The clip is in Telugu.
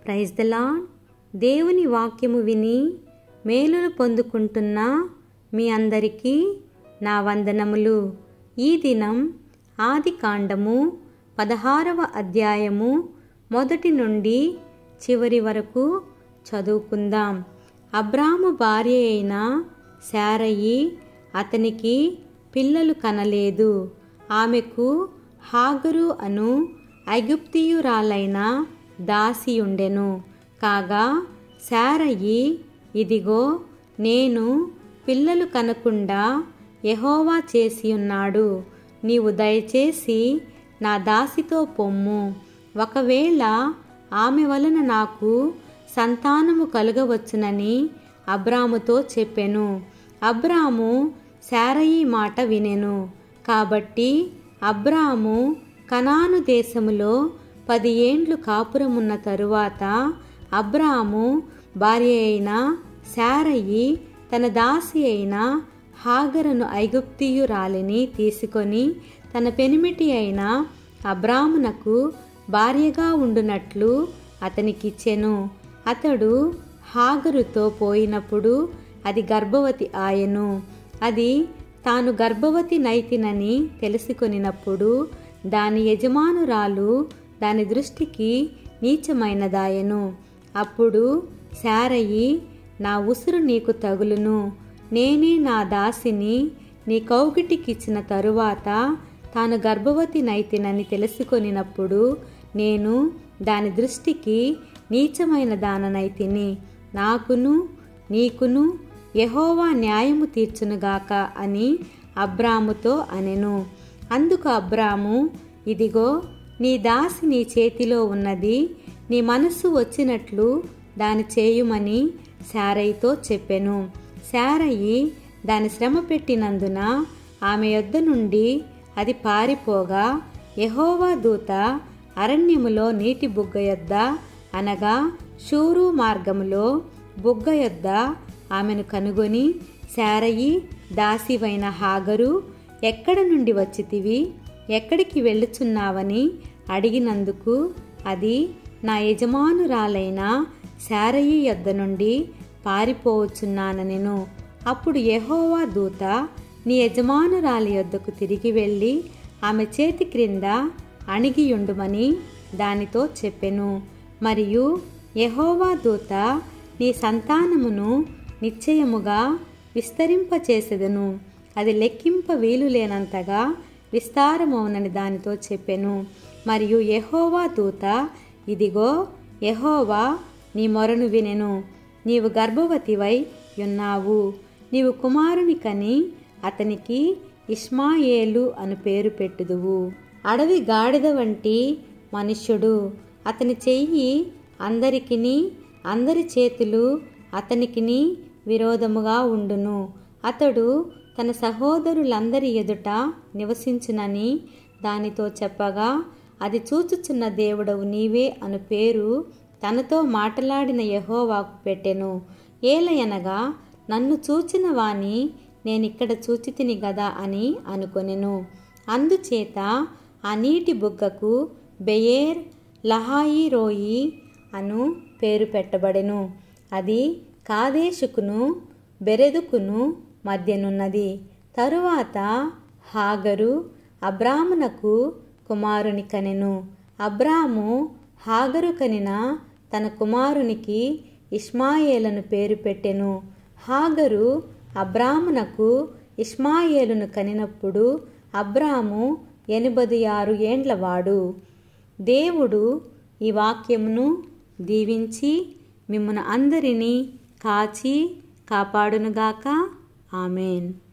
ప్రైజ్ ద లాడ్ దేవుని వాక్యము విని మేలును పొందుకుంటున్న మీ అందరికీ నా వందనములు ఈ దినం ఆది కాండము పదహారవ అధ్యాయము మొదటి నుండి చివరి వరకు చదువుకుందాం అబ్రాము భార్య అయిన శారయి అతనికి పిల్లలు కనలేదు ఆమెకు హాగరు అను ఐగుప్తియురాలైన దాసి ఉండెను కాగా శారయి ఇదిగో నేను పిల్లలు కనకుండా యహోవా చేసి ఉన్నాడు నీవు దయచేసి నా దాసితో పొమ్ము ఒకవేళ ఆమె వలన నాకు సంతానము కలుగవచ్చునని అబ్రాముతో చెప్పెను అబ్రాము శారయి మాట వినెను కాబట్టి అబ్రాము కనాను దేశములో పది ఏండ్లు కాపురమున్న తరువాత అబ్రాము భార్య అయిన శారయి తన దాసి అయిన హాగరను ఐగుప్తియురాలిని తీసుకొని తన పెనిమిటి అయిన అబ్రామునకు భార్యగా ఉండునట్లు అతనికిచ్చెను అతడు హాగరుతో పోయినప్పుడు అది గర్భవతి ఆయను అది తాను గర్భవతి నైతినని తెలుసుకొనినప్పుడు దాని యజమానురాలు దాని దృష్టికి నీచమైనదాయను అప్పుడు శారయి నా ఉసురు నీకు తగులును నేనే నా దాసిని నీ కౌగిటికిచ్చిన తరువాత తాను గర్భవతి నైతినని తెలుసుకొనినప్పుడు నేను దాని దృష్టికి నీచమైన దాననైతిని నాకును నీకును యహోవా న్యాయము తీర్చునుగాక అని అబ్రాముతో అనెను అందుకు అబ్రాము ఇదిగో నీ దాసి నీ చేతిలో ఉన్నది నీ మనస్సు వచ్చినట్లు దాని చేయుమని శారయితో చెప్పెను శారయి దాని శ్రమ పెట్టినందున ఆమె యొద్ద నుండి అది పారిపోగా యహోవా దూత అరణ్యములో నీటి బుగ్గ యొద్ద అనగా షూరు మార్గములో బుగ్గ యొద్ద ఆమెను కనుగొని శారయి దాసివైన హాగరు ఎక్కడ నుండి వచ్చితివి ఎక్కడికి వెళ్ళుచున్నావని అడిగినందుకు అది నా యజమానురాలైన శారయి యొద్ద నుండి పారిపోవచ్చున్నానెను అప్పుడు యహోవా దూత నీ యజమానురాలి యొద్దకు తిరిగి వెళ్ళి ఆమె చేతి క్రింద అణిగియుండుమని దానితో చెప్పెను మరియు యహోవా దూత నీ సంతానమును నిశ్చయముగా విస్తరింపచేసెదను అది లెక్కింప వీలు లేనంతగా విస్తారమవునని దానితో చెప్పెను మరియు యహోవా దూత ఇదిగో యహోవా నీ మొరను వినెను నీవు గర్భవతివై ఉన్నావు నీవు కుమారుని కని అతనికి ఇష్మాయేలు అను పేరు పెట్టుదువు అడవి గాడిద వంటి మనుష్యుడు అతని చెయ్యి అందరికిని అందరి చేతులు అతనికిని విరోధముగా ఉండును అతడు తన సహోదరులందరి ఎదుట నివసించునని దానితో చెప్పగా అది చూచుచున్న దేవుడవు నీవే అను పేరు తనతో మాటలాడిన యహోవాకు పెట్టెను ఏలయనగా నన్ను చూచిన వాని నేనిక్కడ చూచితిని గదా అని అనుకొనెను అందుచేత ఆ నీటి బుగ్గకు బెయేర్ లహాయి రోయి అను పేరు పెట్టబడెను అది కాదేశుకును బెరెదుకును మధ్యనున్నది తరువాత హాగరు అబ్రామునకు కుమారుని కనెను అబ్రాము హాగరు కనిన తన కుమారునికి ఇష్మాయేలను పేరు పెట్టెను హాగరు అబ్రామునకు ఇష్మాయేలును కనినప్పుడు అబ్రాము ఎనభై ఆరు ఏండ్లవాడు దేవుడు ఈ వాక్యమును దీవించి మిమ్మను అందరినీ కాచి కాపాడునుగాక ఆమెన్